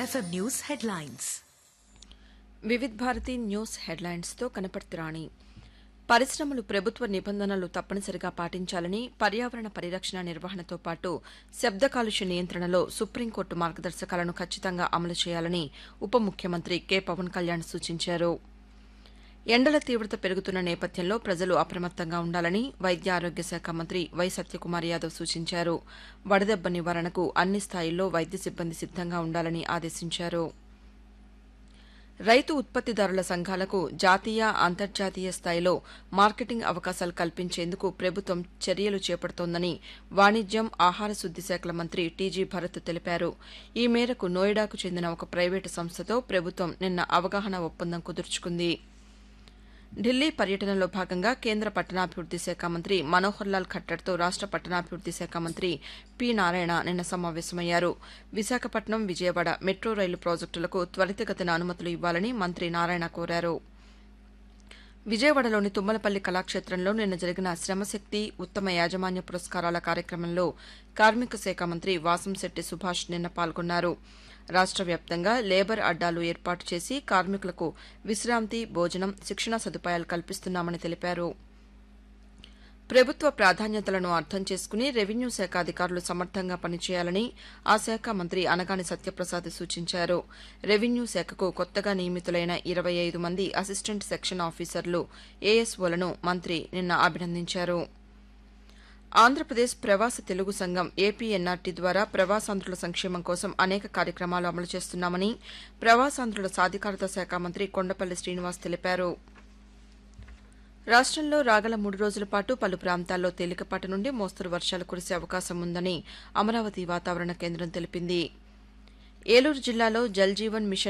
FM News headlines. Vividh Bharati news హెడ్లైన్స్తో కనపర్తి రాణి పరిశ్రమలు ప్రభుత్వ నిబంధనలు తప్పనిసరిగా పాటించాలని పర్యావరణ పరిరక్షణ నిర్వహణతో పాటు శబ్ద కాలుష్య నియంత్రణలో సుప్రీంకోర్టు మార్గదర్శకాలను ఖచ్చితంగా అమలు చేయాలని ఉప ముఖ్యమంత్రి కె పవన్ కళ్యాణ్ సూచించారు ఎండల తీవ్రత పెరుగుతున్న నేపథ్యంలో ప్రజలు అప్రమత్తంగా ఉండాలని వైద్య ఆరోగ్య శాఖ మంత్రి వై సత్యకుమార్ యాదవ్ సూచించారు వడదెబ్బ నివారణకు అన్ని స్థాయిల్లో వైద్య సిబ్బంది సిద్దంగా ఉండాలని ఆదేశించారు రైతు ఉత్పత్తిదారుల సంఘాలకు జాతీయ అంతర్జాతీయ స్థాయిలో మార్కెటింగ్ అవకాశాలు కల్పించేందుకు ప్రభుత్వం చర్యలు చేపడుతోందని వాణిజ్యం ఆహార శుద్ది శాఖల మంత్రి టీజీ భరత్ తెలిపారు ఈ మేరకు నోయిడాకు చెందిన ఒక ప్రైవేటు సంస్థతో ప్రభుత్వం నిన్న అవగాహన ఒప్పందం కుదుర్చుకుంది ఢిల్లీ పర్యటనలో భాగంగా కేంద్ర పట్టణాభివృద్ది శాఖ మంత్రి మనోహర్ లాల్ ఖట్టర్తో రాష్ట పట్టణాభివృద్ది శాఖ మంత్రి పి నారాయణ నిన్న సమావేశమయ్యారు విశాఖపట్నం విజయవాడ మెట్రో రైలు ప్రాజెక్టులకు త్వరితగతిన అనుమతులు ఇవ్వాలని మంత్రి నారాయణ కోరారు విజయవాడలోని తుమ్మలపల్లి కళాక్షేత్రంలో నిన్న జరిగిన శ్రమశక్తి ఉత్తమ యాజమాన్య పురస్కారాల కార్యక్రమంలో కార్మిక శాఖ మంత్రి వాసంశెట్టి సుభాష్ నిన్న పాల్గొన్నారు రాష్ట వ్యాప్తంగా లేబర్ అడ్డాలు ఏర్పాటు చేసి కార్మికులకు విశ్రాంతి భోజనం శిక్షణ సదుపాయాలు కల్పిస్తున్నామని తెలిపారు ప్రభుత్వ ప్రాధాన్యతలను అర్థం చేసుకుని రెవెన్యూ శాఖ అధికారులు సమర్థంగా పనిచేయాలని ఆ శాఖ మంత్రి అనగాని సత్యప్రసాద్ సూచించారు రెవెన్యూ శాఖకు కొత్తగా నియమితులైన ఇరవై ఐదు మంది అసిస్టెంట్ సెక్షన్ ఆఫీసర్లు ఏఎస్ఓలను మంత్రి నిన్న అభినందించారు ఆంధ్రప్రదేశ్ ప్రవాస తెలుగు సంఘం ఏపీఎన్ఆర్టీ ద్వారా ప్రవాసాంధ్రుల సంక్షేమం కోసం అనేక కార్యక్రమాలు అమలు చేస్తున్నామని ప్రవాసాంధ్రుల సాధికారత శాఖ మంత్రి కొండపల్లి శ్రీనివాస్ తెలిపారు రాష్టంలో రాగల మూడు రోజుల పాటు పలు ప్రాంతాల్లో తేలికపాటి నుండి మోస్తరు వర్షాలు కురిసే అవకాశం ఉందని అమరావతి వాతావరణ కేంద్రం తెలిపింది ఏలూరు జిల్లాలో జల్ జీవన్ మిషన్